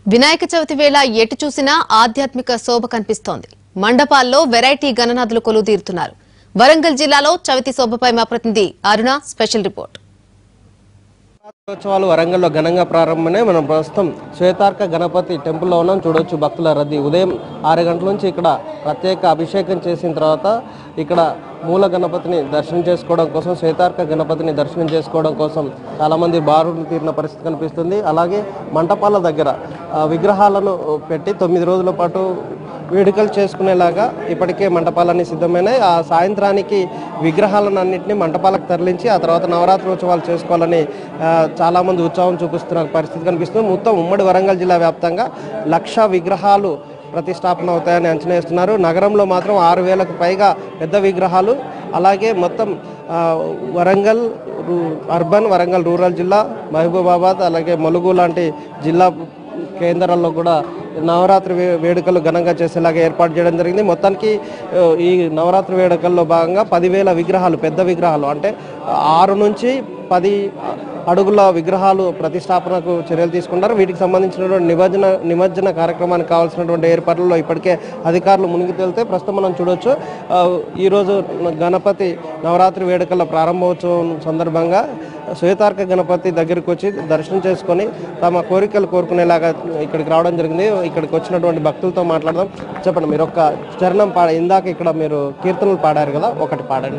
వినాయక చవితి వేళ ఎటు చూసినా ఆధ్యాత్మిక శోభ కనిపిస్తోంది మండపాల్లో వెరైటీ గణనాథులు కొలువుతీరుతున్నారు వరంగల్ జిల్లాలో చవితి శోభపై మా ప్రతినిధి అరుణ స్పెషల్ రిపోర్ట్ ఉత్సవాలు వరంగల్లో ఘనంగా ప్రారంభమనే మనం ప్రస్తుతం శ్వేతార్క గణపతి టెంపుల్లో ఉన్నాం చూడొచ్చు భక్తుల రద్దీ ఉదయం ఆరు గంటల నుంచి ఇక్కడ ప్రత్యేక అభిషేకం చేసిన తర్వాత ఇక్కడ మూల గణపతిని దర్శనం చేసుకోవడం కోసం శ్వేతార్క గణపతిని దర్శనం చేసుకోవడం కోసం చాలామంది బారులు తీరిన పరిస్థితి కనిపిస్తుంది అలాగే మంటపాల దగ్గర ఆ, విగ్రహాలను పెట్టి తొమ్మిది రోజుల పాటు వేడుకలు చేసుకునేలాగా ఇప్పటికే మంటపాలన్నీ సిద్ధమైనాయి ఆ సాయంత్రానికి విగ్రహాలను అన్నింటినీ మంటపాలకు తరలించి ఆ తర్వాత నవరాత్రి ఉత్సవాలు చేసుకోవాలని ఆ, చాలామంది ఉత్సాహం చూపిస్తున్న పరిస్థితి కనిపిస్తుంది మొత్తం ఉమ్మడి వరంగల్ జిల్లా వ్యాప్తంగా లక్ష విగ్రహాలు ప్రతిష్టాపన అవుతాయని అంచనా వేస్తున్నారు నగరంలో మాత్రం ఆరు వేలకు పైగా పెద్ద విగ్రహాలు అలాగే మొత్తం ఆ, వరంగల్ రూ- అర్బన్ వరంగల్ రూరల్ జిల్లా మహబూబాబాద్ అలాగే ములుగు లాంటి జిల్లా కేంద్రాల్లో కూడా నవరాత్రి వే- వేడుకలు ఘనంగా చేసేలాగా ఏర్పాటు చేయడం జరిగింది మొత్తానికి ఆ, ఈ నవరాత్రి వేడుకల్లో భాగంగా పదివేల విగ్రహాలు పెద్ద విగ్రహాలు అంటే ఆరు నుంచి పది అడుగుల విగ్రహాలు ప్రతిష్టాపనకు చర్యలు తీసుకుంటారు వీటికి సంబంధించినటువంటి నిమజ్జన నిమజ్జన కార్యక్రమానికి కావాల్సినటువంటి ఏర్పాట్లలో ఇప్పటికే అధికారులు మునిగి తేలితే ప్రస్తుతం మనం చూడొచ్చు ఆ, ఈరోజు గణపతి నవరాత్రి వేడుకల ప్రారంభోత్సవం సందర్భంగా శ్వేతార్క గణపతి దగ్గరికి వచ్చి దర్శనం చేసుకొని తమ కోరికలు కోరుకునేలాగా ఇక్కడికి రావడం జరిగింది ఇక్కడికి వచ్చినటువంటి భక్తులతో మాట్లాడదాం చెప్పండి మీరు ఒక చరణం పాడ ఇందాక ఇక్కడ మీరు కీర్తనలు పాడారు కదా ఒకటి పాడండి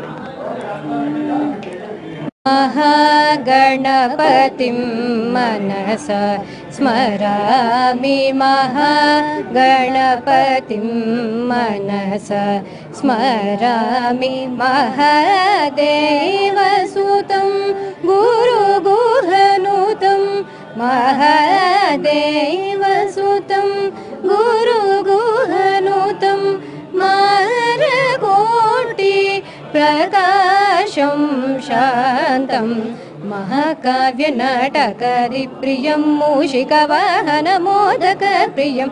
महागणपतिं मनसा स्मरामि महागणपतिं मनसा स्मरामि महादेवसुतं गुरुगुहनुतं महादेवसुतं गुरुगुहनुतं मारकोटि प्रकाशं शान्तं महाकाव्यनाटकरिप्रियं मूषिकवाहनमोदकप्रियं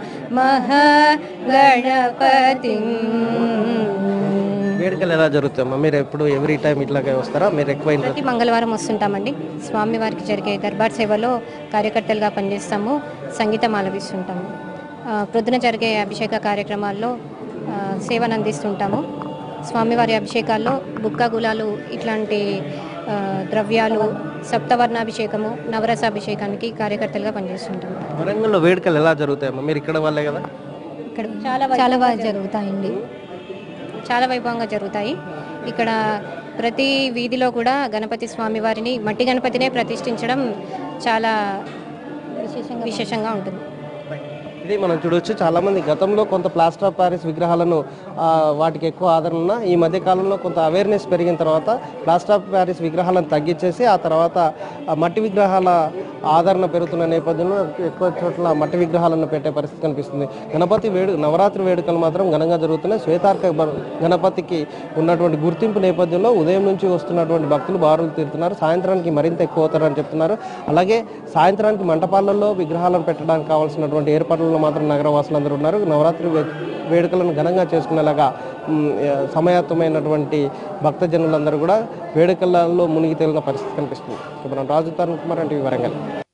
महागणपतिम् వేడుకలు ఎలా జరుగుతాయమ్మా మీరు ఎప్పుడు ఎవ్రీ టైం ఇట్లాగే వస్తారా మీరు ఎక్కువ ఇంట్రెస్ట్ ప్రతి మంగళవారం వస్తుంటామండి స్వామివారికి జరిగే దర్బార్ సేవలో కార్యకర్తలుగా పనిచేస్తాము సంగీతం ఆలపిస్తుంటాము ఆ, ప్రొద్దున జరిగే అభిషేక కార్యక్రమాల్లో ఆ, సేవను అందిస్తుంటాము స్వామివారి అభిషేకాల్లో బుక్క గులాలు ఇట్లాంటి ఆ, ద్రవ్యాలు సప్తవర్ణాభిషేకము నవరసాభిషేకానికి కార్యకర్తలుగా పనిచేస్తుంటాము వరంగల్లో వేడుకలు ఎలా జరుగుతాయమ్మా మీరు ఇక్కడ వాళ్ళే కదా ఇక్కడ చాలా చాలా బాగా జరుగుతాయండి చాలా వైభవంగా జరుగుతాయి ఇక్కడ ప్రతి వీధిలో కూడా గణపతి స్వామి వారిని మట్టి గణపతినే ప్రతిష్ఠించడం చాలా విశేషంగా విశేషంగా ఉంటుంది ఇది మనం చూడొచ్చు చాలా మంది గతంలో కొంత ప్లాస్టర్ ఆఫ్ ప్యారిస్ విగ్రహాలను ఆ, వాటికి ఎక్కువ ఆదరణ ఉన్న ఈ మధ్య కాలంలో కొంత అవేర్నెస్ పెరిగిన తర్వాత ప్లాస్టర్ ఆఫ్ ప్యారిస్ విగ్రహాలను తగ్గించేసి ఆ తర్వాత ఆ మట్టి విగ్రహాల ఆదరణ పెరుగుతున్న నేపథ్యంలో ఎక్కువ చోట్ల మట్టి విగ్రహాలను పెట్టే పరిస్థితి కనిపిస్తుంది గణపతి వేడు నవరాత్రి వేడుకలు మాత్రం ఘనంగా జరుగుతున్నాయి శ్వేతార్క బ- గణపతికి ఉన్నటువంటి గుర్తింపు నేపథ్యంలో ఉదయం నుంచి వస్తున్నటువంటి భక్తులు బారులు తీరుతున్నారు సాయంత్రానికి మరింత ఎక్కువ అవుతారని చెప్తున్నారు అలాగే సాయంత్రానికి మంటపాలలో విగ్రహాలను పెట్టడానికి కావాల్సినటువంటి ఏర్పాట్లలో మాత్రం నగర వాసులందరూ ఉన్నారు నవరాత్రి వే- వేడుకలను ఘనంగా చేసుకునేలాగా మ్, ఆ, సమయాత్తమైనటువంటి భక్తజనులందరూ కూడా వేడుకలలో మునిగి తేలిన పరిస్థితి కనిపిస్తుంది ఇప్పుడు రాజు తరుణ్ కుమార్ అంటే వరంగల్